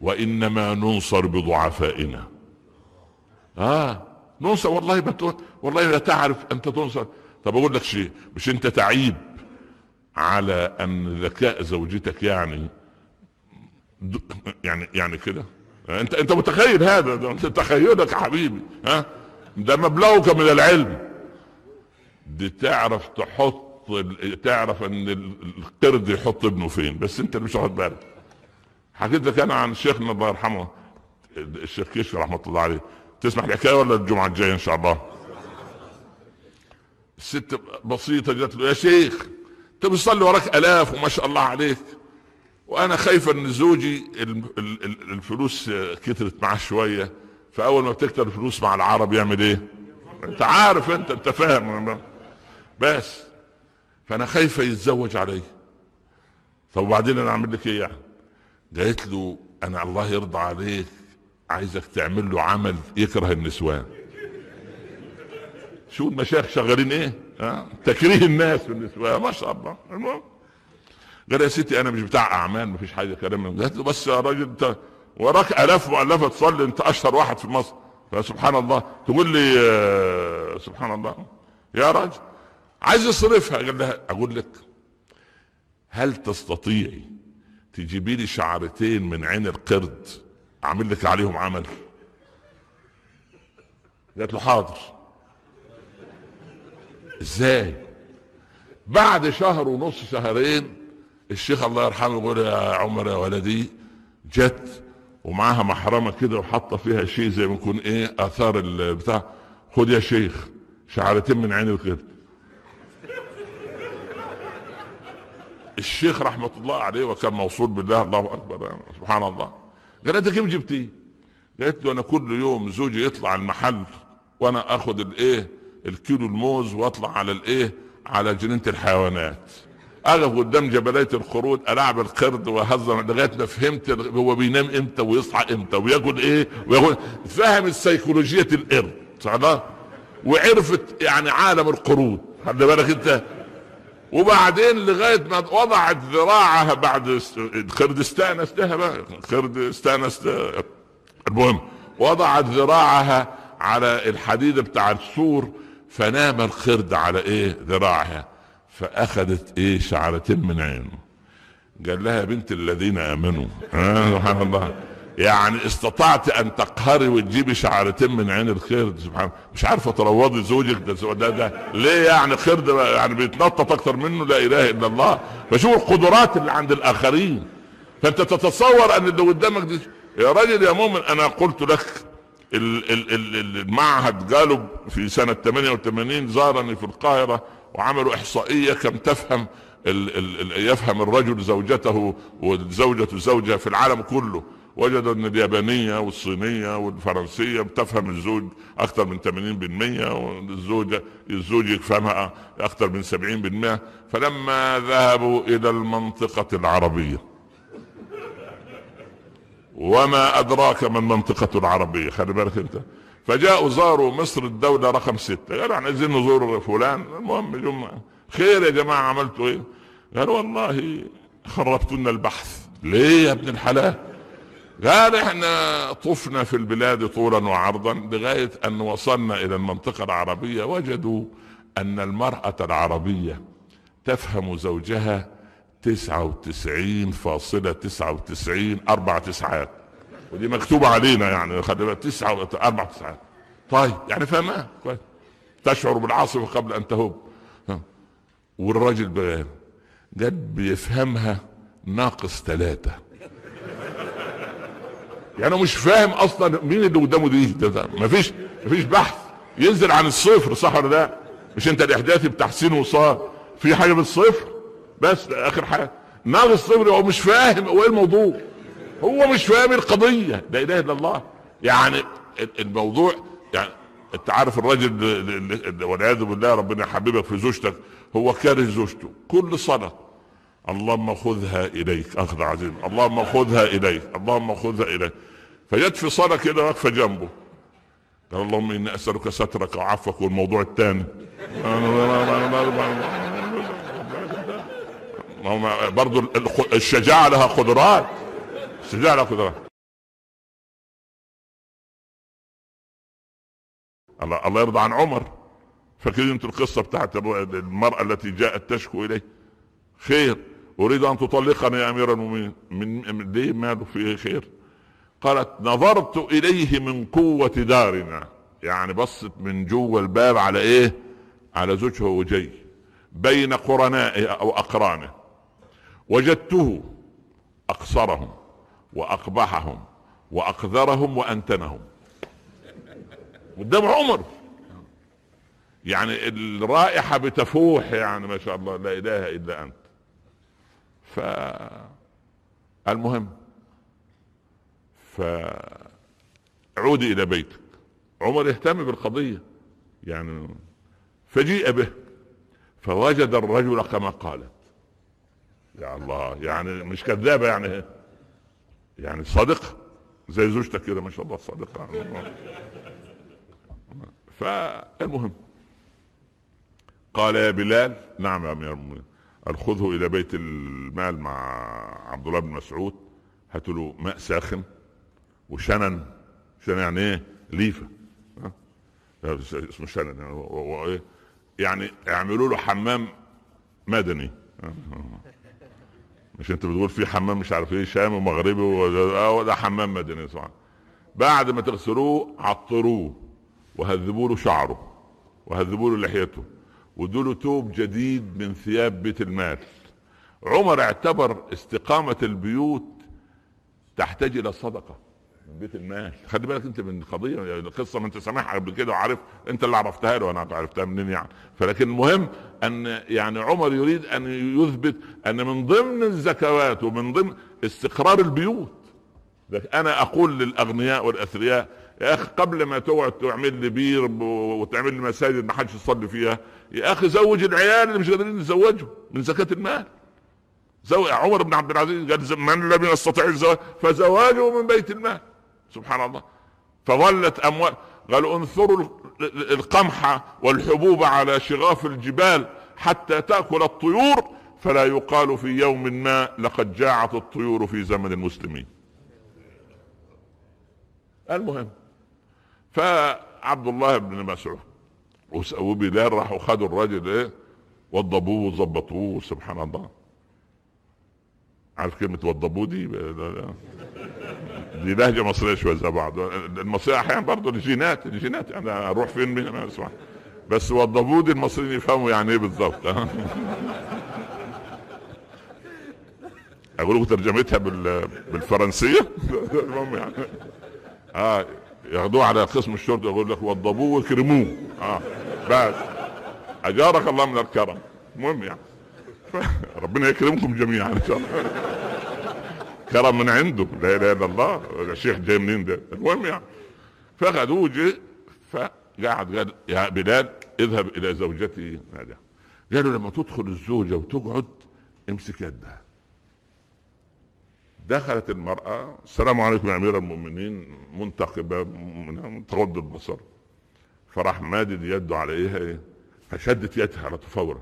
وانما ننصر بضعفائنا اه ننصر والله بتقول والله لا تعرف انت تنصر طب اقول لك شيء مش انت تعيب على ان ذكاء زوجتك يعني يعني يعني كده انت انت متخيل هذا ده انت تخيلك يا حبيبي ها ده مبلغك من العلم دي تعرف تحط تعرف ان القرد يحط ابنه فين بس انت اللي مش واخد بالك حكيت لك انا عن شيخنا الله يرحمه الشيخ كشف رحمه الله عليه تسمع الحكايه ولا الجمعه الجايه ان شاء الله الست بسيطه جات له يا شيخ انت بتصلي وراك الاف وما شاء الله عليك وانا خايفه ان زوجي الفلوس كترت معاه شويه فاول ما بتكتر الفلوس مع العرب يعمل ايه انت عارف انت انت فاهم بس فانا خايفه يتزوج علي طب وبعدين انا اعمل لك ايه يعني قالت له انا الله يرضى عليك عايزك تعمل له عمل يكره النسوان شو المشايخ شغالين ايه ها تكريه الناس بالنسبه ما شاء الله المهم قال يا ستي انا مش بتاع اعمال مفيش حاجه كلام من قالت له بس يا راجل انت وراك الاف مؤلفه تصلي انت اشهر واحد في مصر فسبحان الله تقول لي آه سبحان الله يا راجل عايز يصرفها قال لها اقول لك هل تستطيعي تجيبي لي شعرتين من عين القرد اعمل لك عليهم عمل قالت له حاضر ازاي بعد شهر ونص شهرين الشيخ الله يرحمه يقول يا عمر يا ولدي جت ومعاها محرمه كده وحاطه فيها شيء زي ما يكون ايه اثار البتاع خد يا شيخ شعرتين من عين القرد الشيخ رحمه الله عليه وكان موصول بالله الله اكبر يعني سبحان الله قال انت كيف جبتيه؟ قالت له انا كل يوم زوجي يطلع المحل وانا اخذ الايه الكيلو الموز واطلع على الايه على جنينه الحيوانات اقف قدام جبليه الخروج العب القرد واهزر لغايه ما فهمت هو بينام امتى ويصحى امتى وياكل ايه وياكل فهم السيكولوجيه القرد صح وعرفت يعني عالم القرود خلي بالك انت وبعدين لغايه ما وضعت ذراعها بعد القرد استانستها بقى القرد استانست المهم وضعت ذراعها على الحديد بتاع السور فنام القرد على ايه ذراعها فاخذت ايه شعرتين من عينه قال لها يا بنت الذين امنوا آه سبحان الله يعني استطعت ان تقهري وتجيبي شعرتين من عين الخرد سبحان مش عارفه تروضي زوجك ده, ده, ده ليه يعني خرد يعني بيتنطط اكتر منه لا اله الا الله فشوف القدرات اللي عند الاخرين فانت تتصور ان اللي قدامك دي يا راجل يا مؤمن انا قلت لك ال ال ال المعهد قالوا في سنة 88 زارني في القاهرة وعملوا إحصائية كم تفهم ال ال يفهم الرجل زوجته والزوجة زوجها في العالم كله وجدوا ان اليابانية والصينية والفرنسية بتفهم الزوج اكثر من 80% والزوجة الزوج يفهمها اكثر من 70% فلما ذهبوا الى المنطقة العربية وما ادراك ما المنطقة العربية خلي بالك انت فجاءوا زاروا مصر الدولة رقم ستة قالوا احنا عايزين نزور فلان المهم جمعة خير يا جماعة عملتوا ايه قالوا والله خربتوا البحث ليه يا ابن الحلال قال احنا طفنا في البلاد طولا وعرضا لغاية ان وصلنا الى المنطقة العربية وجدوا ان المرأة العربية تفهم زوجها تسعة وتسعين فاصلة تسعة وتسعين اربع تسعات ودي مكتوبة علينا يعني خلي بالك تسعة اربع تسعات طيب يعني فهمها كويس تشعر بالعاصفة قبل ان تهب والراجل بقى قال بيفهمها ناقص ثلاثة يعني مش فاهم اصلا مين اللي قدامه دي ده, ده مفيش مفيش بحث ينزل عن الصفر صح ولا لا مش انت الاحداثي بتحسين وصار في حاجه بالصفر بس اخر حاجه ناقص صفر هو مش فاهم هو ايه الموضوع هو مش فاهم القضيه لا اله الا الله يعني الموضوع يعني انت عارف الراجل والعياذ بالله ربنا يحببك في زوجتك هو كاره زوجته كل صلاه اللهم خذها اليك اخذ عزيز اللهم خذها اليك اللهم خذها اليك فجت في صلاه كده واقفه جنبه قال اللهم اني اسالك سترك وعفوك والموضوع الثاني برضو الشجاعه لها قدرات الشجاعه لها قدرات الله, الله يرضى عن عمر فاكرين انتوا القصه بتاعت المراه التي جاءت تشكو اليه خير اريد ان تطلقني يا امير المؤمنين من, من ليه ماله في خير قالت نظرت اليه من قوه دارنا يعني بصت من جوه الباب على ايه على زوجها وجي بين قرنائه او اقرانه وجدته اقصرهم واقبحهم واقذرهم وانتنهم قدام عمر يعني الرائحة بتفوح يعني ما شاء الله لا إله إلا أنت ف المهم فعودي إلى بيتك عمر يهتم بالقضية يعني فجيء به فوجد الرجل كما قالت يا الله يعني مش كذابة يعني يعني صادقة زي زوجتك كده ما شاء الله صادقة فالمهم قال يا بلال نعم يا امير المؤمنين قال خذه الى بيت المال مع عبد الله بن مسعود هاتوا له ماء ساخن وشنن شنن يعني ايه ليفه اسمه شنن يعني وايه يعني اعملوا له حمام مدني مش انت بتقول في حمام مش عارف ايه شامي ومغربي وده حمام مدني طبعا بعد ما تغسلوه عطروه وهذبوا له شعره وهذبوا له لحيته ودول توب جديد من ثياب بيت المال عمر اعتبر استقامة البيوت تحتاج إلى صدقة من بيت المال خلي بالك انت من قضيه يعني القصه ما انت سامعها قبل كده وعارف انت اللي عرفتها له وانا عرفتها منين يعني فلكن المهم ان يعني عمر يريد ان يثبت ان من ضمن الزكوات ومن ضمن استقرار البيوت انا اقول للاغنياء والاثرياء يا اخي قبل ما تقعد تعمل لي بير وتعمل لي مساجد ما حدش يصلي فيها يا اخي زوج العيال اللي مش قادرين يتزوجوا من زكاه المال زوج عمر بن عبد العزيز قال من لم يستطع الزواج فزواجه من بيت المال سبحان الله فظلت اموال قالوا انثروا القمح والحبوب على شغاف الجبال حتى تاكل الطيور فلا يقال في يوم ما لقد جاعت الطيور في زمن المسلمين المهم فعبد الله بن مسعود وبلال راحوا خدوا الراجل ايه وضبوه وظبطوه سبحان الله عارف كلمة وضبوه دي دي لهجة مصرية شوية زي بعض المصرية أحيانا برضه الجينات الجينات يعني أروح فين من أنا أسمع بس وضبوه دي المصريين يفهموا يعني إيه بالظبط أقول لكم ترجمتها بالفرنسية المهم يعني اه ياخدوه على قسم الشرطه يقول لك وضبوه وكرموه اه بس اجارك الله من الكرم المهم يعني ربنا يكرمكم جميعا ان شاء الله كرم من عنده لا اله الا الله الشيخ جاي منين ده المهم يعني فاخذوه جه فقعد قال يا بلال اذهب الى زوجتي هذا قالوا لما تدخل الزوجه وتقعد امسك يدها دخلت المرأة السلام عليكم يا أمير المؤمنين منتقبة تغض البصر فراح مادد يده على إيه فشدت يدها على فورا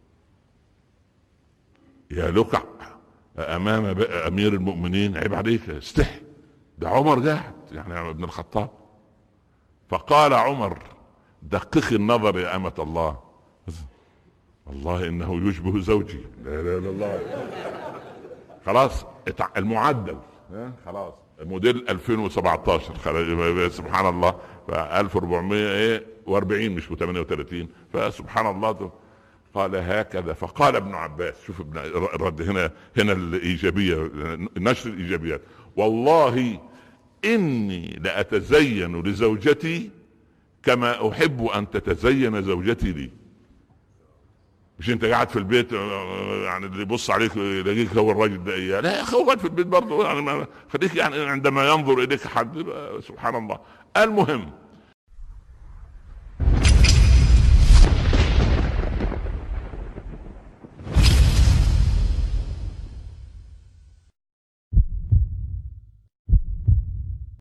يا لقع أمام أمير المؤمنين عيب عليك استحي ده عمر قاعد يعني ابن الخطاب فقال عمر دققي النظر يا أمة الله والله إنه يشبه زوجي لا إله إلا الله خلاص المعدل خلاص موديل 2017 سبحان الله ف 1440 مش 38 فسبحان الله قال هكذا فقال ابن عباس شوف ابن الرد هنا هنا الايجابيه نشر الايجابيات والله اني لاتزين لزوجتي كما احب ان تتزين زوجتي لي مش انت قاعد في البيت آه، يعني اللي يبص عليك يلاقيك هو الراجل ده ايه لا يا اخي هو في البيت برضه يعني خليك يعني عندما ينظر اليك حد سبحان الله المهم